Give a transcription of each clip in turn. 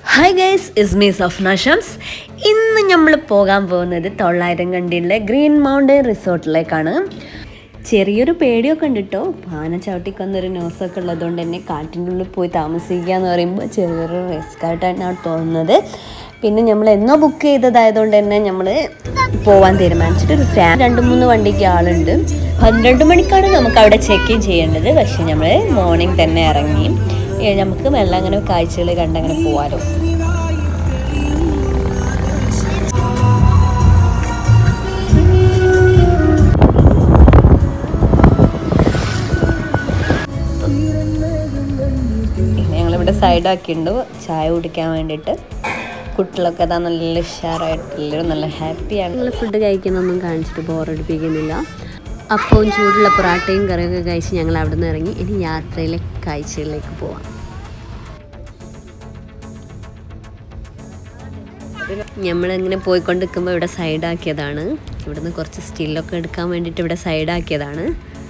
hi guys is me Safna Shams ഇന്ന് നമ്മൾ പോകാൻ പോകുന്നത് തൊള്ളായിരം കണ്ടിയിലെ ഗ്രീൻ മൗണ്ടൻ റിസോർട്ടിലേക്കാണ് ചെറിയൊരു പേടിയൊക്കെ ഉണ്ട് കേട്ടോ പാന ചവിട്ടിക്കൊന്നൊരു ന്യൂസൊക്കെ ഉള്ളതുകൊണ്ട് തന്നെ കാട്ടിൻ്റെ ഉള്ളിൽ പോയി താമസിക്കുക എന്ന് പറയുമ്പോൾ ചെറിയൊരു റിസ്ക് ആയിട്ടാണ് തോന്നുന്നത് പിന്നെ നമ്മൾ എന്നോ ബുക്ക് ചെയ്തതായതുകൊണ്ട് തന്നെ നമ്മൾ പോവാൻ തീരുമാനിച്ചിട്ട് ഒരു ഫാൻ രണ്ട് മൂന്ന് വണ്ടിക്ക് ആളുണ്ട് പന്ത്രണ്ട് മണിക്കാണ് നമുക്ക് അവിടെ ചെക്ക് ഇൻ ചെയ്യേണ്ടത് പക്ഷെ നമ്മൾ മോർണിംഗ് തന്നെ ഇറങ്ങി ഏ, നമുക്ക് മെല്ലെ അങ്ങനെ കാഴ്ചകൾ കണ്ടങ്ങനെ പോവാലോ പിന്നെ ഞങ്ങളിവിടെ സൈഡാക്കിയിട്ടുണ്ട് ചായ കുടിക്കാൻ വേണ്ടിയിട്ട് കുട്ടികളൊക്കെ അതാ നല്ല ഉഷാറായിട്ട് എല്ലാവരും നല്ല ഹാപ്പിയാണ് ഞങ്ങൾ ഫുഡ് കഴിക്കുന്നൊന്നും കാണിച്ചിട്ട് ബോറടിപ്പിക്കുന്നില്ല അപ്പവും ചൂടുള്ള പൊറാട്ടയും കറിയൊക്കെ കഴിച്ച് ഞങ്ങൾ അവിടെ നിന്ന് ഇറങ്ങി ഇനി യാത്രയിലെ കാഴ്ചകളിലേക്ക് പോവാം നമ്മളിങ്ങനെ പോയിക്കൊണ്ടിരിക്കുമ്പോൾ ഇവിടെ സൈഡാക്കിയതാണ് ഇവിടുന്ന് കുറച്ച് സ്റ്റില്ലൊക്കെ എടുക്കാൻ വേണ്ടിയിട്ട് ഇവിടെ സൈഡാക്കിയതാണ്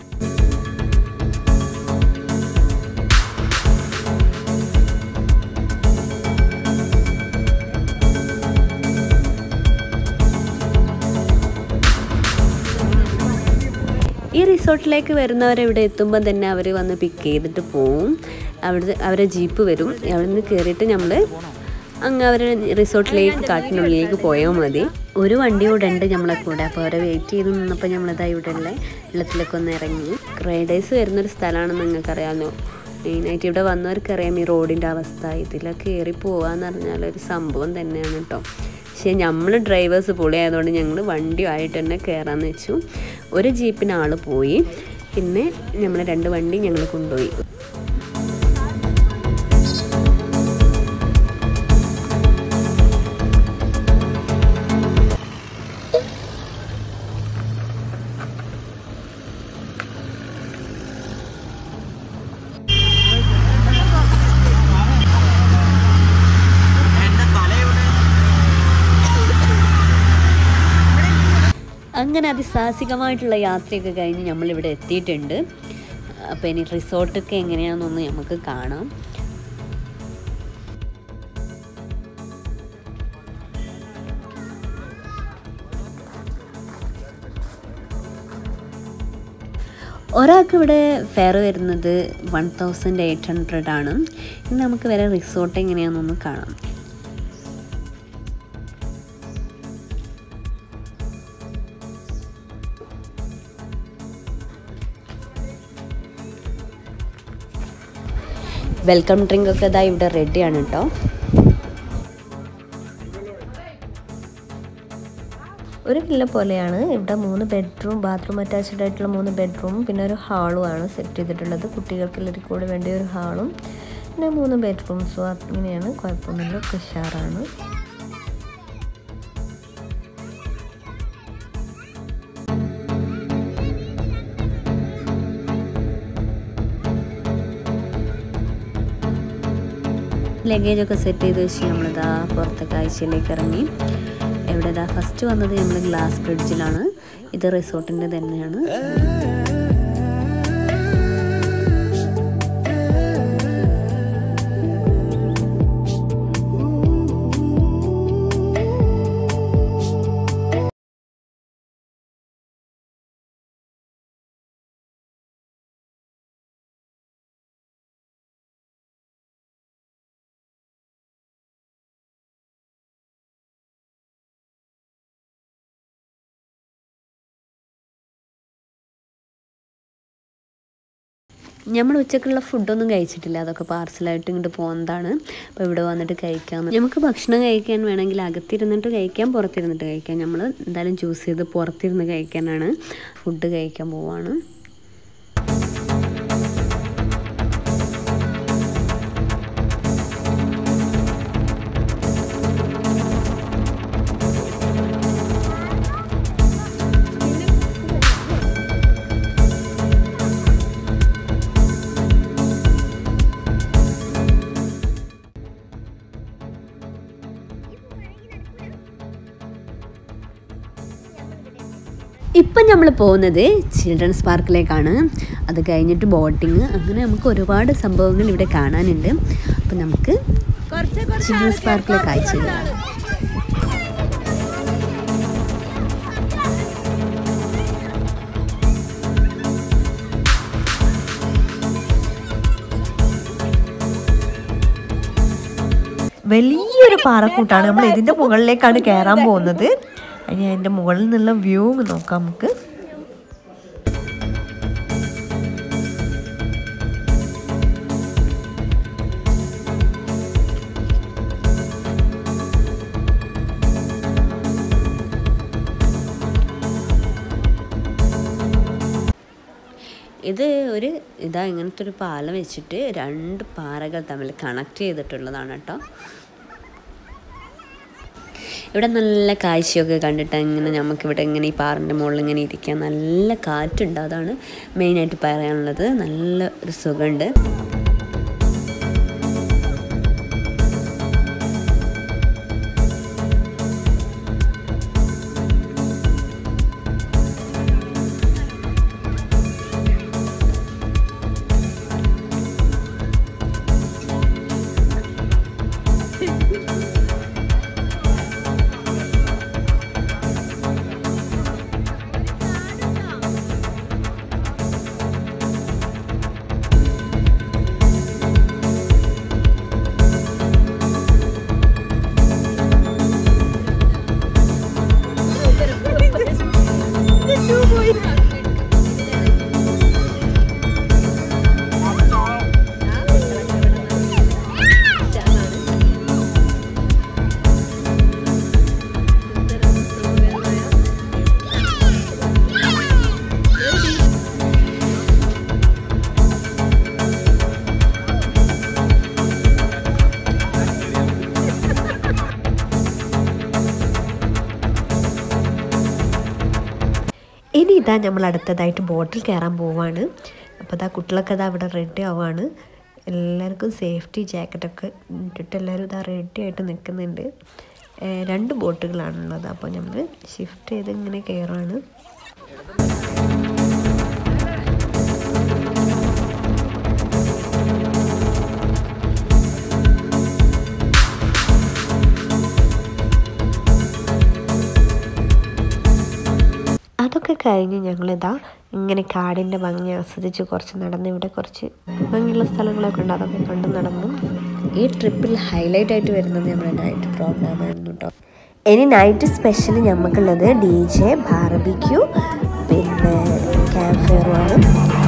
ഈ റിസോർട്ടിലേക്ക് വരുന്നവർ ഇവിടെ എത്തുമ്പോൾ തന്നെ അവർ വന്ന് പിക്ക് ചെയ്തിട്ട് പോവും അവിടെ അവരെ ജീപ്പ് വരും അവിടെ നിന്ന് കയറിയിട്ട് നമ്മൾ അങ്ങ് അവർ റിസോർട്ടിലേക്ക് കാട്ടിനുള്ളിലേക്ക് പോയാൽ മതി ഒരു വണ്ടി കൂടെ ഉണ്ട് നമ്മളെ കൂടെ അപ്പോൾ അവരെ വെയിറ്റ് ചെയ്ത് നിന്നപ്പോൾ നമ്മളിതാ ഇവിടെ ഉള്ള വെള്ളത്തിലൊക്കെ ഒന്ന് ഇറങ്ങി റൈഡേഴ്സ് വരുന്നൊരു സ്ഥലമാണെന്ന് നിങ്ങൾക്കറിയാമല്ലോ മെയിനായിട്ട് ഇവിടെ വന്നവർക്കറിയാം ഈ റോഡിൻ്റെ അവസ്ഥ ഇതിലൊക്കെ കയറി പോകാന്ന് പറഞ്ഞാൽ ഒരു സംഭവം തന്നെയാണ് കേട്ടോ പക്ഷേ നമ്മൾ ഡ്രൈവേഴ്സ് പൊളിയായതുകൊണ്ട് ഞങ്ങൾ വണ്ടിയുമായിട്ട് തന്നെ കയറാമെന്ന് വെച്ചു ഒരു ജീപ്പിന് ആൾ പോയി പിന്നെ നമ്മൾ രണ്ട് വണ്ടി ഞങ്ങൾ കൊണ്ടുപോയി അങ്ങനെ അതിസാഹസികമായിട്ടുള്ള യാത്രയൊക്കെ കഴിഞ്ഞ് നമ്മളിവിടെ എത്തിയിട്ടുണ്ട് അപ്പോൾ ഇനി റിസോർട്ടൊക്കെ എങ്ങനെയാണെന്നൊന്ന് നമുക്ക് കാണാം ഒരാൾക്ക് ഇവിടെ ഫെയർ വരുന്നത് വൺ തൗസൻഡ് എയ്റ്റ് ഹൺഡ്രഡ് ആണ് ഇനി നമുക്ക് വരെ റിസോർട്ട് എങ്ങനെയാണെന്നൊന്ന് കാണാം വെൽക്കം ഡ്രിങ്ക് ഒക്കെ ഇതാ ഇവിടെ റെഡിയാണ് കേട്ടോ ഒരു വില്ല പോലെയാണ് ഇവിടെ മൂന്ന് ബെഡ്റൂം ബാത്റൂം അറ്റാച്ച്ഡ് ആയിട്ടുള്ള മൂന്ന് ബെഡ്റൂമും പിന്നെ ഒരു ഹാളും ആണ് സെറ്റ് ചെയ്തിട്ടുള്ളത് കുട്ടികൾക്ക് എല്ലാവർക്കും കൂടി വേണ്ടി ഒരു ഹാളും പിന്നെ മൂന്ന് ബെഡ്റൂംസും അങ്ങനെയാണ് കുഴപ്പമൊന്നുമില്ല ഒക്കെ ഉഷാറാണ് ലഗേജ് ഒക്കെ സെറ്റ് ചെയ്ത് വെച്ച് നമ്മളിതാ പുറത്തെ കാഴ്ചയിലേക്ക് ഇറങ്ങി എവിടെ ഇതാ ഫസ്റ്റ് വന്നത് നമ്മൾ ഗ്ലാസ് ബ്രിഡ്ജിലാണ് ഇത് റിസോർട്ടിൻ്റെ തന്നെയാണ് നമ്മൾ ഉച്ചക്കുള്ള ഫുഡൊന്നും കഴിച്ചിട്ടില്ല അതൊക്കെ പാർസലായിട്ട് ഇങ്ങോട്ട് പോകുന്നതാണ് അപ്പോൾ ഇവിടെ വന്നിട്ട് കഴിക്കാം നമുക്ക് ഭക്ഷണം കഴിക്കാൻ വേണമെങ്കിൽ അകത്തിരുന്നിട്ട് കഴിക്കാം പുറത്തിരുന്നിട്ട് കഴിക്കാം നമ്മൾ എന്തായാലും ചൂസ് ചെയ്ത് പുറത്തിരുന്ന് കഴിക്കാനാണ് ഫുഡ് കഴിക്കാൻ പോവാണ് ഇപ്പം നമ്മൾ പോകുന്നത് ചിൽഡ്രൻസ് പാർക്കിലേക്കാണ് അത് കഴിഞ്ഞിട്ട് ബോട്ടിങ് അങ്ങനെ നമുക്ക് ഒരുപാട് സംഭവങ്ങൾ ഇവിടെ കാണാനുണ്ട് അപ്പം നമുക്ക് ചിൽഡ്രൻസ് പാർക്കിലെ കാഴ്ചകളാണ് വലിയൊരു പാറക്കൂട്ടാണ് നമ്മൾ ഇതിന്റെ മുകളിലേക്കാണ് കയറാൻ പോകുന്നത് ഇനി അതിന്റെ മുകളിൽ നിന്നുള്ള വ്യൂ നോക്കാം നമുക്ക് ഇത് ഒരു ഇതാ ഇങ്ങനത്തെ ഒരു പാലം വെച്ചിട്ട് രണ്ട് പാറകൾ തമ്മിൽ കണക്ട് ചെയ്തിട്ടുള്ളതാണ് കേട്ടോ ഇവിടെ നല്ല കാഴ്ചയൊക്കെ കണ്ടിട്ട് ഇങ്ങനെ നമുക്കിവിടെ ഇങ്ങനെ ഈ പാറിൻ്റെ മുകളിൽ ഇങ്ങനെ ഇരിക്കാൻ നല്ല കാറ്റുണ്ട് അതാണ് മെയിനായിട്ട് പറയാനുള്ളത് നല്ല ഒരു സുഖമുണ്ട് ഇനി ഇതാ നമ്മൾ അടുത്തതായിട്ട് ബോട്ടിൽ കയറാൻ പോവാണ് അപ്പോൾ ഇതാ കുട്ടികളൊക്കെ ഇതാ ഇവിടെ റെഡി ആവുകയാണ് എല്ലാവർക്കും സേഫ്റ്റി ജാക്കറ്റൊക്കെ ഇട്ടിട്ട് എല്ലാവരും ഇതാ റെഡി ആയിട്ട് നിൽക്കുന്നുണ്ട് ഏഹ് രണ്ട് ബോട്ടുകളാണുള്ളത് അപ്പോൾ നമ്മൾ ഷിഫ്റ്റ് ചെയ്ത് ഇങ്ങനെ കയറുകയാണ് അതൊക്കെ കഴിഞ്ഞ് ഞങ്ങളിതാ ഇങ്ങനെ കാടിൻ്റെ ഭംഗി ആസ്വദിച്ച് കുറച്ച് നടന്ന് ഇവിടെ കുറച്ച് ഭംഗിയുള്ള സ്ഥലങ്ങളൊക്കെ ഉണ്ട് അതൊക്കെ കണ്ട് നടന്നു ഈ ട്രിപ്പിൽ ഹൈലൈറ്റ് ആയിട്ട് വരുന്നത് നമ്മുടെ നൈറ്റ് പ്രോഗ്രാം ആയിരുന്നു കേട്ടോ ഇനി നൈറ്റ് സ്പെഷ്യൽ ഞമ്മക്കുള്ളത് ഡി ജെ ബാർബിക്യൂ പിന്നെ ക്യാമ്പ് ഫയറുമാണ്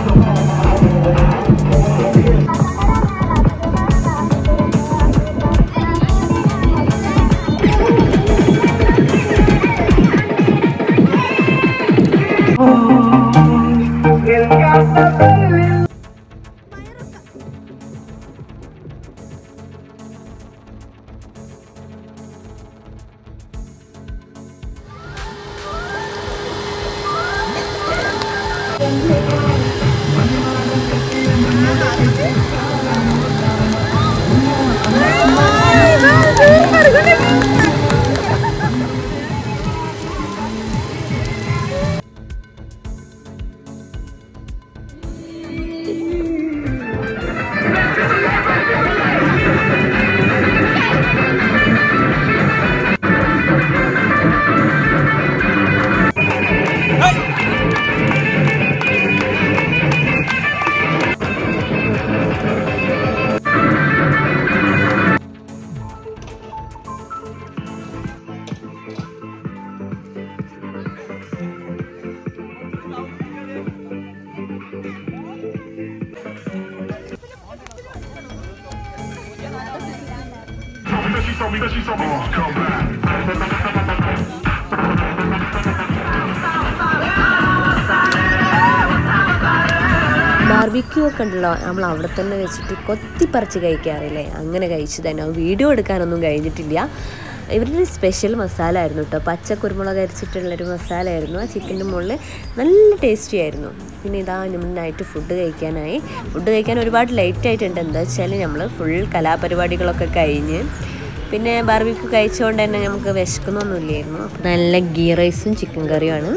ബാർബിക്യൂ ഒക്കെ ഉണ്ടല്ലോ നമ്മൾ അവിടെ തന്നെ വെച്ചിട്ട് കൊത്തിപ്പറിച്ച് കഴിക്കാറില്ലേ അങ്ങനെ കഴിച്ചു തന്നെ വീഡിയോ എടുക്കാനൊന്നും കഴിഞ്ഞിട്ടില്ല ഇവരുടെ ഒരു സ്പെഷ്യൽ മസാല ആയിരുന്നു കേട്ടോ പച്ച കുരുമുളക് അരച്ചിട്ടുള്ളൊരു മസാല ആയിരുന്നു ആ ചിക്കൻ്റെ മുകളിൽ നല്ല ടേസ്റ്റി ആയിരുന്നു പിന്നെ ഇതാ നമ്മൾ നൈറ്റ് ഫുഡ് കഴിക്കാനായി ഫുഡ് കഴിക്കാൻ ഒരുപാട് ലേറ്റ് ആയിട്ടുണ്ട് എന്താ വെച്ചാൽ നമ്മൾ ഫുൾ കലാപരിപാടികളൊക്കെ കഴിഞ്ഞ് പിന്നെ ബാർബിക്യൂ കഴിച്ചുകൊണ്ട് തന്നെ നമുക്ക് വിശക്കുന്നൊന്നുമില്ലായിരുന്നു അപ്പോൾ നല്ല ഗീ റൈസും ചിക്കൻ കറിയുമാണ്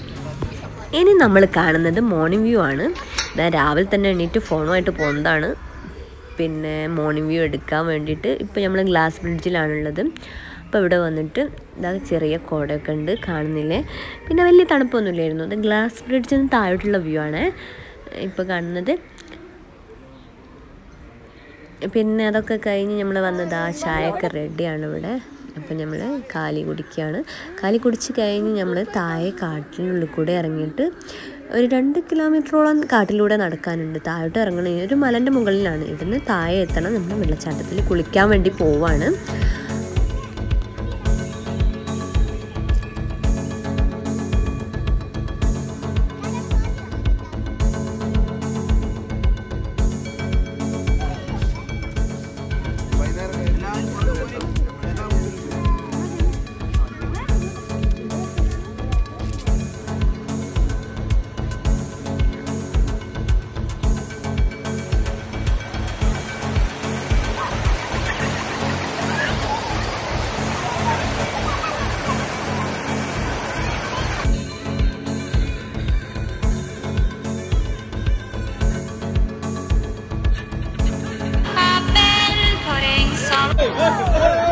ഇനി നമ്മൾ കാണുന്നത് മോർണിംഗ് വ്യൂ ആണ് ഇതാ രാവിലെ തന്നെ എണീറ്റ് ഫോണുമായിട്ട് പോകുന്നതാണ് പിന്നെ മോർണിംഗ് വ്യൂ എടുക്കാൻ വേണ്ടിയിട്ട് ഇപ്പോൾ നമ്മൾ ഗ്ലാസ് ബ്രിഡ്ജിലാണുള്ളത് അപ്പോൾ ഇവിടെ വന്നിട്ട് ഇതാ ചെറിയ കോടയൊക്കെ ഉണ്ട് കാണുന്നില്ലേ പിന്നെ വലിയ തണുപ്പൊന്നുമില്ലായിരുന്നു അത് ഗ്ലാസ് ബ്രിഡ്ജിൽ നിന്ന് താഴോട്ടുള്ള വ്യൂ ആണ് ഇപ്പോൾ കാണുന്നത് പിന്നെ അതൊക്കെ കഴിഞ്ഞ് നമ്മൾ വന്നത് ആ ചായയൊക്കെ റെഡിയാണ് ഇവിടെ അപ്പം നമ്മൾ കാലി കുടിക്കുകയാണ് കാലി കുടിച്ച് കഴിഞ്ഞ് നമ്മൾ താഴെ കാട്ടിനുള്ളിൽ കൂടെ ഇറങ്ങിയിട്ട് ഒരു രണ്ട് കിലോമീറ്ററോളം കാട്ടിലൂടെ നടക്കാനുണ്ട് താഴോട്ട് ഇറങ്ങണമെങ്കിൽ ഒരു മലൻ്റെ മുകളിലാണ് ഇവിടുന്ന് താഴെ എത്തണം നമ്മൾ വെള്ളച്ചാട്ടത്തിൽ കുളിക്കാൻ വേണ്ടി പോവാണ് I've been putting some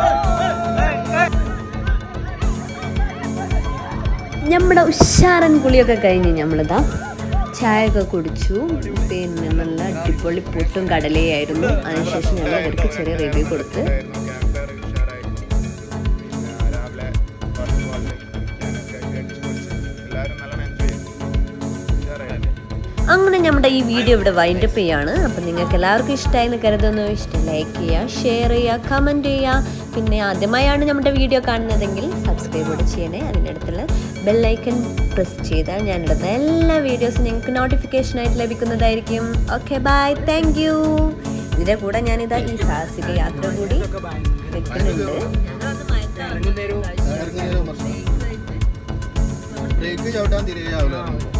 നമ്മുടെ ഉഷാറൻ കുളിയൊക്കെ കഴിഞ്ഞ് നമ്മളിതാ ചായയൊക്കെ കുടിച്ചു പിന്നെ നല്ല അടിപൊളി പുട്ടും കടലയായിരുന്നു അതിനുശേഷം ഞങ്ങൾ ഇവർക്ക് ചെറിയ റിവ്യൂ കൊടുത്ത് അങ്ങനെ നമ്മുടെ ഈ വീഡിയോ ഇവിടെ വൈൻഡപ്പ് ചെയ്യാണ് അപ്പം നിങ്ങൾക്ക് എല്ലാവർക്കും ഇഷ്ടമായി എന്ന് കരുതുന്നു ഇഷ്ടം ലൈക്ക് ചെയ്യുക ഷെയർ ചെയ്യുക കമൻറ്റ് ചെയ്യുക പിന്നെ ആദ്യമായാണ് നമ്മുടെ വീഡിയോ കാണുന്നതെങ്കിൽ സബ്സ്ക്രൈബ് കൂടെ ചെയ്യണേ അതിനടുത്തുള്ള ബെല്ലൈക്കൺ പ്രസ് ചെയ്താൽ ഞാനിടുന്ന എല്ലാ വീഡിയോസും നിങ്ങൾക്ക് നോട്ടിഫിക്കേഷനായിട്ട് ലഭിക്കുന്നതായിരിക്കും ഓക്കെ ബൈ താങ്ക് യു ഇതിൻ്റെ കൂടെ ഞാനിതാ ഈ സാഹസിക യാത്ര കൂടി വെക്കുന്നുണ്ട് ബ്രേക്ക് ചവിട്ടാൻ തിരികെ ആവില്ല